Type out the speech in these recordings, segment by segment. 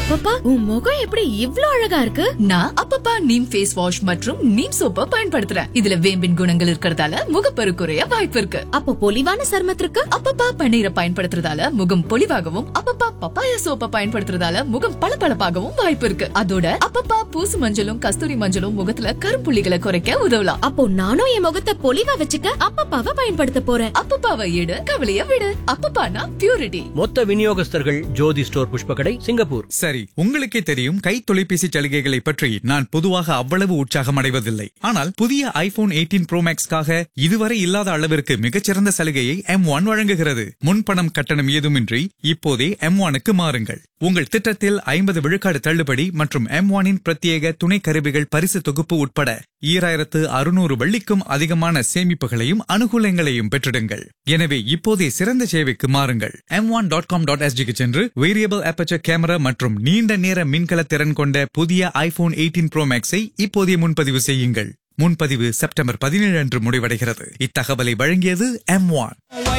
அப்பப்பா உன் முகம் எப்படி இவ்ளோ அழகா இருக்கு நான் அப்பப்பா நீம் ஃபேஸ் வாஷ் மற்றும் நீம் சோப்பை பயன்படுத்துறேன் இதுல வேம்பின் குணங்கள் இருக்கறதால முகப்பரு குறைய வாய்ப்பு இருக்கு அப்ப பொலிவான சருமத்திற்கு அப்பப்பா பன்னீரை பயன்படுத்துறதால முகம் பொலிவாகவும் அப்பப்பா பப்பாயா சோப்பை பயன்படுத்துறதால முகம் பளபளப்பாகவும் வாய்ப்பு இருக்கு அதோட அப்பப்பா பூசு மஞ்சளும் கஸ்தூரி மஞ்சளும் முகத்துல கரும்புள்ளிகளை குறைக்க உதவலாம் அப்போ நானும் என் முகத்தை பொலிவா வச்சுக்க அப்பப்பாவை பயன்படுத்த போறேன் அப்பப்பாவை எடு கவலைய விடு அப்பப்பானா பியூரிட்டி மொத்த விநியோகஸ்தர்கள் ஜோதி ஸ்டோர் புஷ்பகடை சிங்கப்பூர் சரி உங்களுக்கே தெரியும் கை தொலைபேசி சலுகைகளை பற்றி நான் பொதுவாக அவ்வளவு உற்சாகம் அடைவதில்லை ஆனால் புதிய ஐபோன் 18 ப்ரோ மேக்ஸ்க்காக இதுவரை இல்லாத அளவிற்கு மிகச்சிறந்த சலுகையை எம் ஒன் வழங்குகிறது முன்பணம் கட்டணம் ஏதுமின்றி இப்போதே எம் ஒனுக்கு மாறுங்கள் உங்கள் திட்டத்தில் ஐம்பது விழுக்காடு தள்ளுபடி மற்றும் எம் ஒனின் பிரத்யேக துணை கருவிகள் பரிசு தொகுப்பு உட்பட ஈராயிரத்து அறுநூறு வெள்ளிக்கும் அதிகமான சேமிப்புகளையும் அனுகூலங்களையும் பெற்றிடுங்கள் எனவே இப்போதே சிறந்த சேவைக்கு மாறுங்கள் M one dot com dot எஸ்ஜிக்கு சென்று வேரியபிள் அபச்சர் கேமரா மற்றும் நீண்ட நேர மின்கல திறன் கொண்ட புதிய ஐபோன் 18 ப்ரோ மேக்ஸை இப்போதே முன்பதிவு செய்யுங்கள் முன்பதிவு செப்டம்பர் பதினேழு அன்று முடிவடைகிறது இத்தகவலை வழங்கியது எம் ஒன்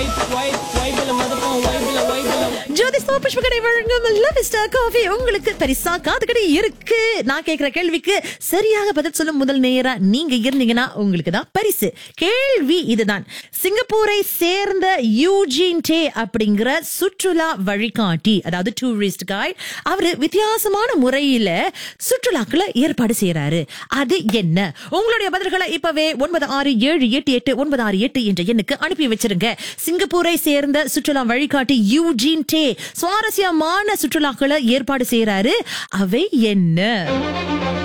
ஜோதி ஸ்டோர் புஷ்பகடை வழங்கும் லவ் ஸ்டார் காஃபி உங்களுக்கு பரிசா காதுகடி இருக்கு நான் கேக்குற கேள்விக்கு சரியாக பதில் சொல்லும் முதல் நேரா நீங்க இருந்தீங்கன்னா உங்களுக்கு தான் பரிசு கேள்வி இதுதான் சிங்கப்பூரை சேர்ந்த யூஜின் டே அப்படிங்கிற சுற்றுலா வழிகாட்டி அதாவது டூரிஸ்ட் கைட் அவரு வித்தியாசமான முறையில சுற்றுலாக்களை ஏற்பாடு செய்யறாரு அது என்ன உங்களுடைய பதில்களை இப்பவே ஒன்பது ஆறு ஏழு எட்டு எட்டு ஒன்பது ஆறு எட்டு என்ற எண்ணுக்கு அனுப்பி வச்சிருங்க சிங்கப்பூரை சேர்ந்த சுற்றுலா வழிகாட்டி யூஜின் டே சுவாரஸ்யமான சுற்றுலாக்களை ஏற்பாடு செய்யறாரு அவை என்ன